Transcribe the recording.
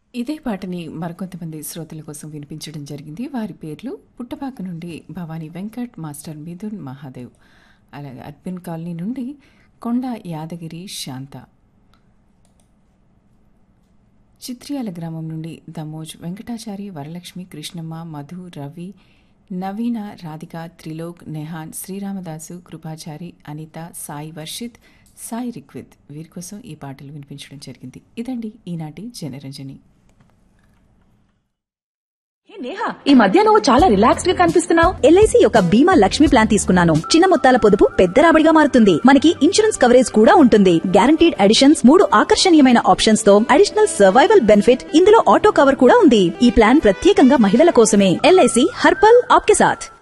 ఇదే పాటని మరికొంతమంది శ్రోతల కోసం వినిపించడం జరిగింది వారి పేర్లు పుట్టపాక నుండి భవానీ వెంకట్ మాస్టర్ మిథున్ మహాదేవ్ అలాగే అర్బన్ కాలనీ నుండి కొండ యాదగిరి శాంత చిత్రియాల గ్రామం నుండి దమోజ్ వెంకటాచారి వరలక్ష్మి కృష్ణమ్మ మధు రవి నవీన రాధిక త్రిలోక్ నెహాన్ శ్రీరామదాసు కృపాచారి అనిత సాయి వర్షిత్ సాయి రిక్విత్ వీరి కోసం ఈ పాటలు వినిపించడం జరిగింది ఇదండి ఈనాటి జనరంజని హే నేహా ఈ మధ్య నువ్వు చాలా రిలాక్స్డ్ గా కనిపిస్తున్నావు ఎల్ఐసి యొక్క బీమా లక్ష్మి ప్లాన్ తీసుకున్నాను చిన్న మొత్తాల పొదుపు పెద్ద రాబడిగా మారుతుంది మనకి ఇన్సూరెన్స్ కవరేజ్ కూడా ఉంటుంది గ్యారంటీడ్ అడిషన్స్ మూడు ఆకర్షణీయమైన ఆప్షన్స్ తో అడిషనల్ సర్వైవల్ బెనిఫిట్ ఇందులో ఆటో కవర్ కూడా ఉంది ఈ ప్లాన్ ప్రత్యేకంగా మహిళల కోసమే ఎల్ఐసి హర్పల్ ఆప్కే సాథ్